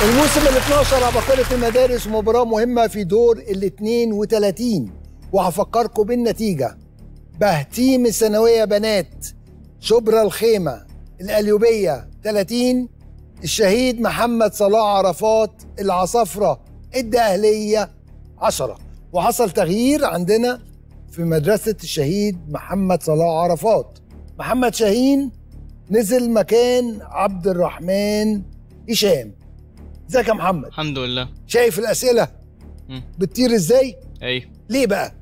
الموسم ال 12 عباقرة المدارس مباراة مهمة في دور ال 32 وهفكركم بالنتيجة بهتيم الثانوية بنات شبرا الخيمة القليوبية 30 الشهيد محمد صلاح عرفات العصافرة الدقهلية 10 وحصل تغيير عندنا في مدرسة الشهيد محمد صلاح عرفات محمد شاهين نزل مكان عبد الرحمن هشام ازيك يا محمد الحمد لله شايف الأسئلة مم. بتطير ازاي اي ليه بقى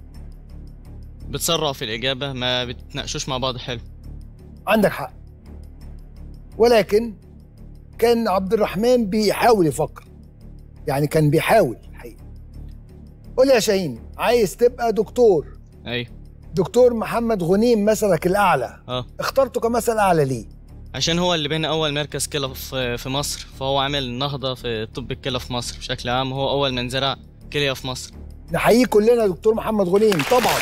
بتسرع في الإجابة ما بتناقشوش مع بعض حلو عندك حق ولكن كان عبد الرحمن بيحاول يفكر يعني كان بيحاول الحقيقة قول لي يا شاهين عايز تبقى دكتور اي دكتور محمد غنيم مثلك الأعلى اه اخترته كمثل أعلى ليه عشان هو اللي بنى أول مركز كلى في في مصر فهو عامل نهضة في طب الكلى في مصر بشكل عام هو أول من زرع كلية في مصر نحييه كلنا دكتور محمد غنيم طبعا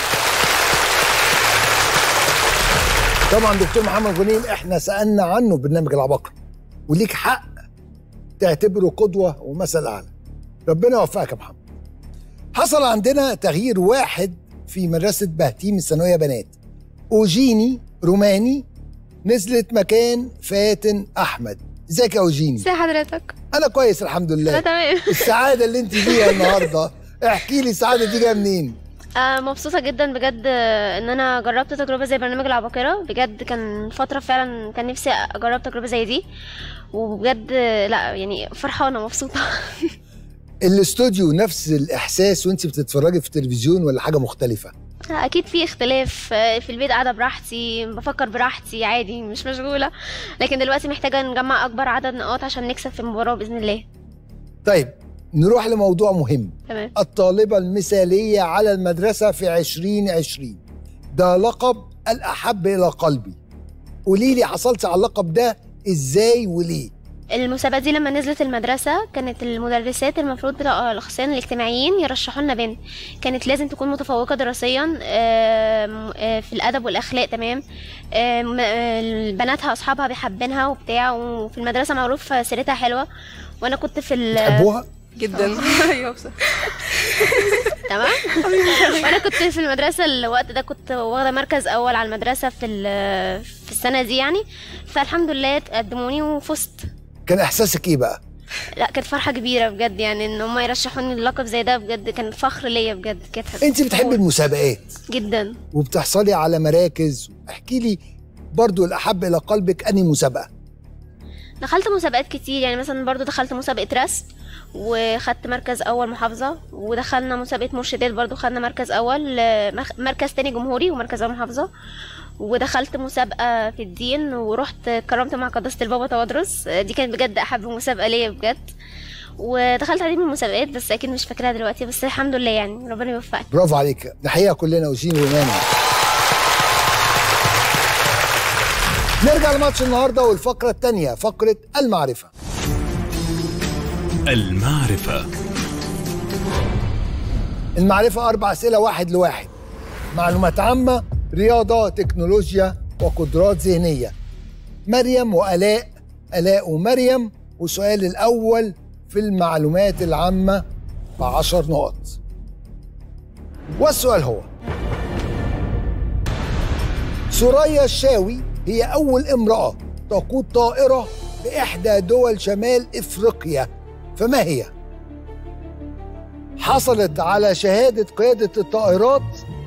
طبعا دكتور محمد غنيم احنا سألنا عنه برنامج العباقرة وليك حق تعتبره قدوة ومثل أعلى ربنا يوفقك يا محمد حصل عندنا تغيير واحد في مدرسة بهتيم الثانوية بنات أوجيني روماني نزلت مكان فاتن أحمد ازيك يا أوجيني ازي حضرتك؟ أنا كويس الحمد انا لله تمام السعادة اللي انت فيها النهاردة احكي لي السعادة دي جاية منين آه مبسوطة جدا بجد آه، ان انا جربت تجربة زي برنامج العباقرة بجد كان فترة فعلا كان نفسي اجرب تجربة زي دي وبجد آه، لا يعني فرحانة مبسوطة الاستوديو نفس الاحساس وانت بتتفرجي في التلفزيون ولا حاجه مختلفه آه، اكيد في اختلاف آه، في البيت قاعدة براحتي بفكر براحتي عادي مش مشغولة لكن دلوقتي محتاجة نجمع اكبر عدد نقاط عشان نكسب في المباراة باذن الله طيب نروح لموضوع مهم تمام الطالبه المثاليه على المدرسه في 2020 ده لقب الاحب الى قلبي قولي لي حصلت على اللقب ده ازاي وليه المسابقة دي لما نزلت المدرسة كانت المدرسات المفروض بتوع الأخصائيين الاجتماعيين يرشحوا لنا بنت كانت لازم تكون متفوقة دراسيا آم، آه، في الأدب والأخلاق تمام آم، آه، بناتها أصحابها بيحبينها وبتاع وفي المدرسة معروف سيرتها حلوة وأنا كنت في ال تحبوها جدا ايوه بصراحه تمام وانا كنت في المدرسه الوقت ده كنت واخده مركز اول على المدرسه في ال- في السنه دي يعني فالحمد لله قدموني وفزت كان احساسك ايه بقى لا كانت فرحه كبيره بجد يعني ان هم يرشحوني اللقب زي ده بجد كان فخر ليا بجد كانت انت بتحبي المسابقات جدا وبتحصلي على مراكز احكي لي برضو الاحب الى قلبك اني مسابقه دخلت مسابقات كتير يعني مثلا برضو دخلت مسابقه رسم وخدت مركز اول محافظه ودخلنا مسابقه مرشدات برضو خدنا مركز اول آه، مخ- مركز تاني جمهوري ومركز اول محافظه ودخلت مسابقه في الدين ورحت كرمت مع قداسه البابا توادرس آه، دي كانت بجد احب مسابقه ليا بجد ودخلت عديد من المسابقات بس اكيد مش فاكراها دلوقتي بس الحمد لله يعني ربنا يوفقني برافو عليك نحييها كلنا وجين روماني نرجع لماتش النهارده والفقره الثانيه فقره المعرفه المعرفة المعرفة أربع أسئلة واحد لواحد معلومات عامة رياضة تكنولوجيا وقدرات ذهنية مريم وآلاء آلاء ومريم والسؤال الأول في المعلومات العامة بعشر نقط والسؤال هو سوريا الشاوي هي أول امرأة تقود طائرة بإحدى دول شمال إفريقيا فما هي؟ حصلت على شهادة قيادة الطائرات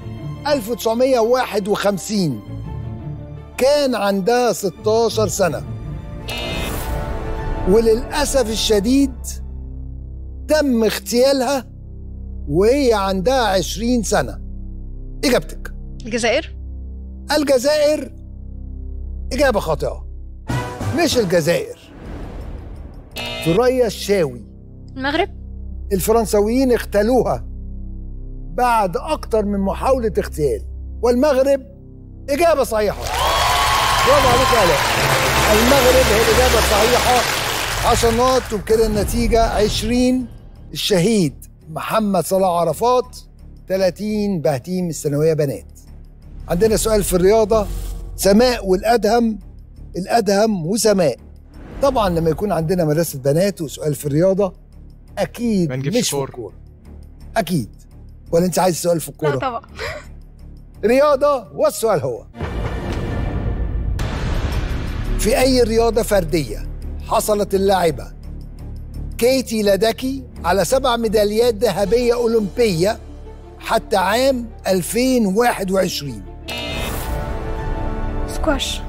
1951 كان عندها 16 سنة وللأسف الشديد تم اغتيالها وهي عندها 20 سنة إجابتك الجزائر الجزائر إجابة خاطئة مش الجزائر ثريا الشاوي المغرب الفرنساويين اغتالوها بعد أكتر من محاولة اغتيال والمغرب إجابة صحيحة برافو عليك يا آلاء المغرب هي الإجابة الصحيحة 10 نقط وبكده النتيجة 20 الشهيد محمد صلاح عرفات 30 بهتيم الثانوية بنات عندنا سؤال في الرياضة سماء والأدهم الأدهم وسماء طبعا لما يكون عندنا مدرسه بنات وسؤال في الرياضه اكيد ما نجيبش مش في كورة. الكوره اكيد ولا انت عايز سؤال في لا الكوره طبعا رياضه والسؤال هو في اي رياضه فرديه حصلت اللاعبه كيتي لاداكي على سبع ميداليات ذهبيه اولمبيه حتى عام 2021 سكواش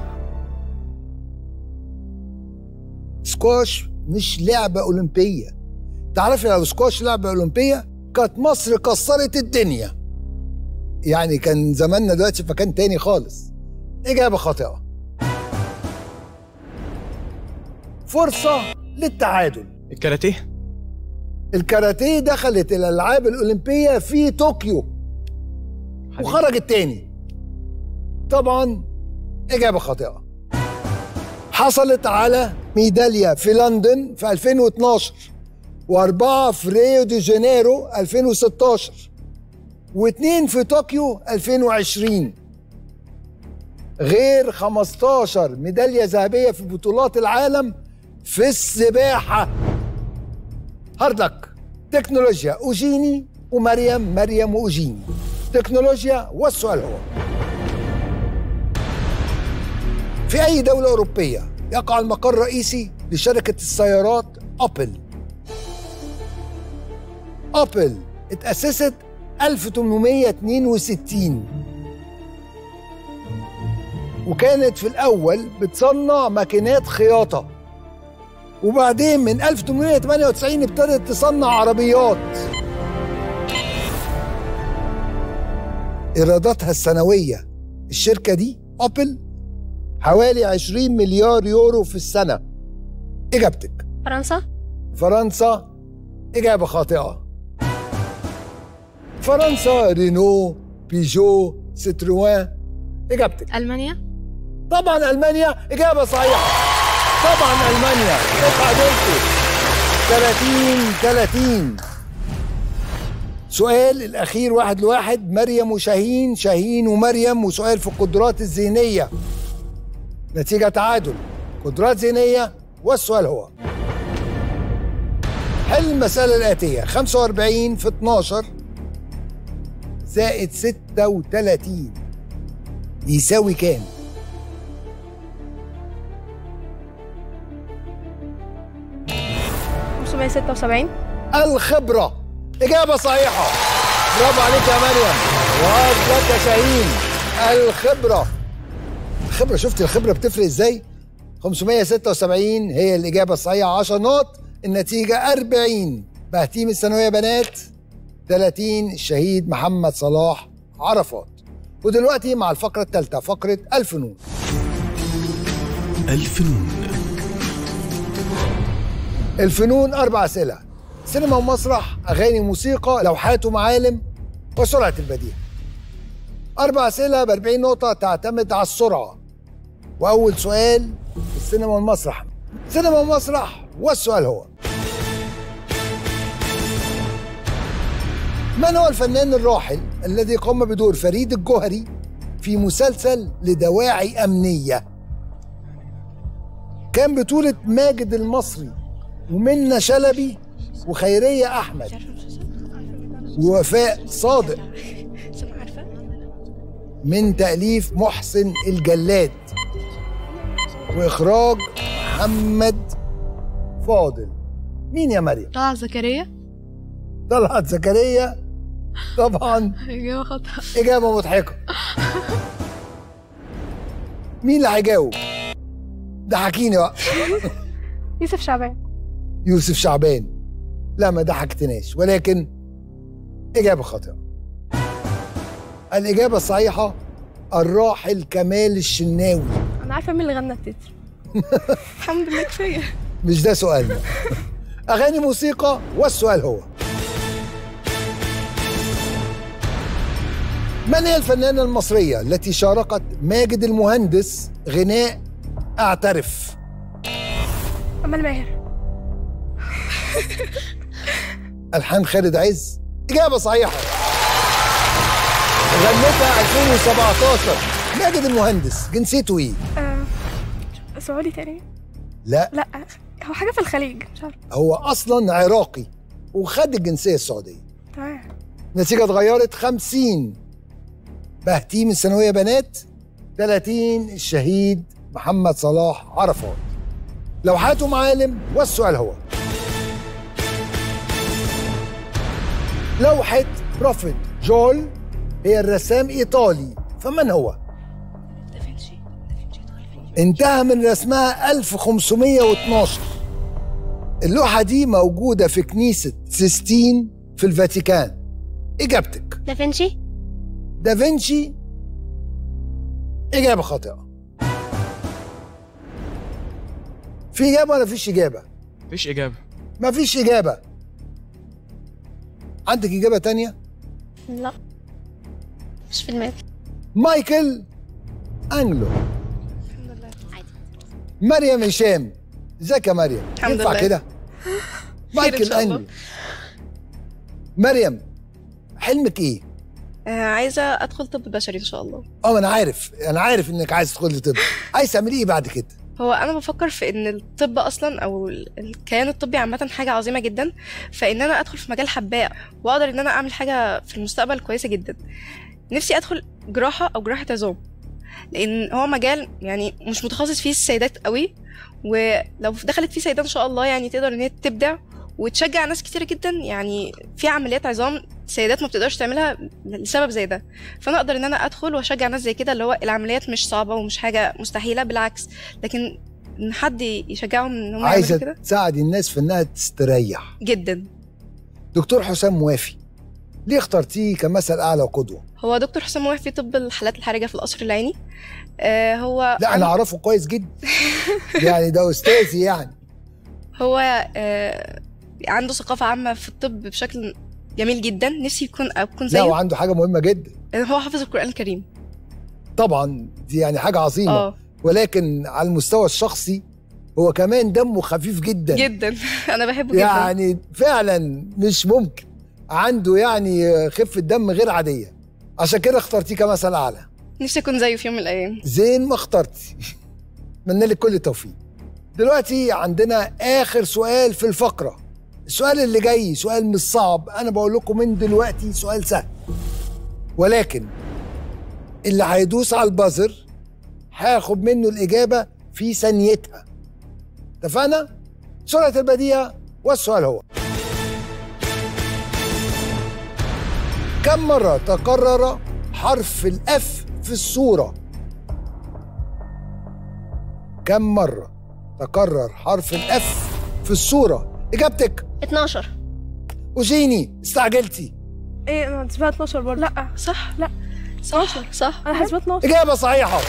سكواش مش لعبة أولمبية تعرفي لو سكواش لعبة أولمبية كانت مصر كسرت الدنيا يعني كان زماننا دلوقتي في مكان تاني خالص إجابة خاطئة فرصة للتعادل الكاراتيه الكاراتيه دخلت الألعاب الأولمبية في طوكيو وخرجت تاني طبعا إجابة خاطئة حصلت على ميدالية في لندن في 2012 وأربعة في ريو دي جانيرو 2016 واثنين في طوكيو 2020 غير 15 ميدالية ذهبية في بطولات العالم في السباحة هارد لك تكنولوجيا أوجيني ومريم مريم وأوجيني تكنولوجيا والسؤال هو في أي دولة أوروبية يقع المقر الرئيسي لشركة السيارات أوبل أوبل اتأسست 1862 وكانت في الأول بتصنع ماكينات خياطة وبعدين من 1898 ابتدت تصنع عربيات إيراداتها السنوية الشركة دي أوبل حوالي 20 مليار يورو في السنة إجابتك فرنسا فرنسا إجابة خاطئة فرنسا رينو بيجو ستروان إجابتك المانيا طبعا ألمانيا إجابة صحيحة طبعا ألمانيا اتعادلتوا 30 30 سؤال الأخير واحد لواحد مريم وشاهين شاهين ومريم وسؤال في القدرات الذهنية نتيجة تعادل قدرات ذهنية والسؤال هو حل المسألة الآتية 45 في 12 زائد 36 يساوي كام؟ 576 الخبرة إجابة صحيحة برافو عليك يا مريم وهارد لك يا شاهين الخبرة الخبرة شفت الخبرة بتفرق ازاي 576 هي الإجابة الصحيحة 10 نقط النتيجة 40 بهتيم الثانوية بنات 30 الشهيد محمد صلاح عرفات ودلوقتي مع الفقرة الثالثة فقرة الفنون الفنون الفنون أربع أسئلة سينما ومسرح أغاني موسيقى لوحات ومعالم وسرعة البديهة أربع أسئلة ب 40 نقطة تعتمد على السرعة وأول سؤال في السينما والمسرح سينما ومسرح والسؤال هو من هو الفنان الراحل الذي قام بدور فريد الجوهري في مسلسل لدواعي أمنية كان بطولة ماجد المصري ومنة شلبي وخيرية أحمد ووفاء صادق من تأليف محسن الجلاد وإخراج محمد فاضل مين يا مريم؟ طلعت زكريا طلعت زكريا طبعا إجابة خطأ إجابة مضحكة مين اللي هيجاوب؟ ضحكيني بقى يوسف شعبان يوسف شعبان لا ما ضحكتناش ولكن إجابة خاطئة الإجابة الصحيحة الراحل كمال الشناوي أنا عارفة مين اللي غنى التتر الحمد لله كفاية مش ده سؤالنا أغاني موسيقى والسؤال هو من هي الفنانة المصرية التي شاركت ماجد المهندس غناء أعترف أمل ماهر ألحان خالد عز إجابة صحيحة غنتها 2017 ماجد المهندس جنسيته إيه؟ آه، سؤالي تاني لا لا هو حاجه في الخليج مش عارفه هو اصلا عراقي وخد الجنسيه السعوديه تمام النتيجه اتغيرت 50 بهتيم الثانويه بنات 30 الشهيد محمد صلاح عرفات لوحاته معالم والسؤال هو لوحة بروفيت جول هي الرسام إيطالي فمن هو؟ انتهى من رسمها 1512 اللوحة دي موجودة في كنيسة سيستين في الفاتيكان إجابتك دافنشي دافنشي إجابة خاطئة في إجابة ولا فيش إجابة؟ مفيش اجابه مفيش إجابة عندك إجابة تانية؟ لا مش في دماغي مايكل أنجلو عادي مريم هشام ازيك يا مريم الحمد ينفع لله. كده مايكل شاء الله. أنجلو مريم حلمك ايه؟ آه عايزه ادخل طب بشري ان شاء الله اه انا عارف انا عارف انك عايز تدخلي طب عايز تعملي ايه بعد كده؟ هو انا بفكر في ان الطب اصلا او ال- الكيان الطبي عامه حاجه عظيمه جدا فان انا ادخل في مجال حباه واقدر ان انا اعمل حاجه في المستقبل كويسه جدا نفسي ادخل جراحه او جراحه عظام لان هو مجال يعني مش متخصص فيه السيدات قوي ولو دخلت فيه سيدات ان شاء الله يعني تقدر ان هي تبدع وتشجع ناس كتير جدا يعني في عمليات عظام سيدات ما بتقدرش تعملها لسبب زي ده فانا اقدر ان انا ادخل واشجع ناس زي كده اللي هو العمليات مش صعبه ومش حاجه مستحيله بالعكس لكن ان حد يشجعهم ان هم يعملوا عايزه كده تساعدي الناس في انها تستريح جدا دكتور حسام موافي ليه اخترتيه كمثل اعلى وقدوه؟ هو دكتور حسام وهفي طب الحالات الحرجه في القصر العيني آه هو لا انا اعرفه كويس جدا يعني ده استاذي يعني هو آه عنده ثقافه عامه في الطب بشكل جميل جدا نفسي يكون اكون لا زيه وعنده حاجه مهمه جدا لأن هو حافظ القران الكريم طبعا دي يعني حاجه عظيمه اه ولكن على المستوى الشخصي هو كمان دمه خفيف جدا جدا انا بحبه جدا يعني فعلا مش ممكن عنده يعني خفة دم غير عادية عشان كده اخترتيه كمثل أعلى نفسي اكون زيه في يوم من الايام زين ما اخترتي اتمنى لك كل التوفيق دلوقتي عندنا آخر سؤال في الفقرة السؤال اللي جاي سؤال مش صعب أنا بقول لكم من دلوقتي سؤال سهل ولكن اللي هيدوس على البازر هياخد منه الإجابة في ثانيتها اتفقنا؟ سرعة البديهة والسؤال هو كم مرة تكرر حرف الأف في الصورة؟ كم مرة تكرر حرف الأف في الصورة؟ إجابتك 12 وجيني استعجلتي ايه انا حسبها 12 برضه لا صح لا صح صح انا حسبها 12 إجابة صحيحة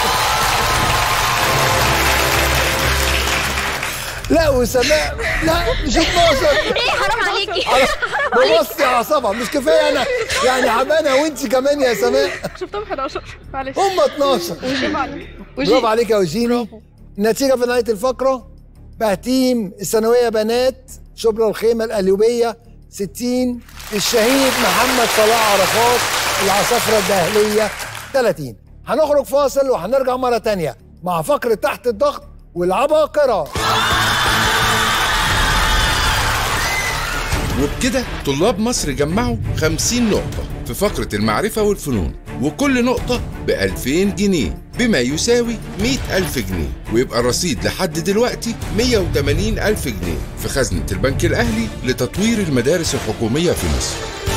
لا وسماء لا مش 12 ايه حرام عليكي ببصي على صبع مش كفايه انا يعني حبانه وانت كمان يا سماء شفتهم 11 معلش هم 12 برافو عليك برافو عليك يا وجيني النتيجه في نهايه الفقره بهتيم الثانويه بنات شبرا الخيمه القليوبيه 60 الشهيد محمد صلاح عرفات العصافره الدهليه 30 هنخرج فاصل وهنرجع مره تانية مع فقره تحت الضغط والعباقره وبكده طلاب مصر جمعوا 50 نقطة في فقرة المعرفة والفنون وكل نقطة ب 2000 جنيه بما يساوي 100 ألف جنيه ويبقى الرصيد لحد دلوقتي 180 ألف جنيه في خزنة البنك الأهلي لتطوير المدارس الحكومية في مصر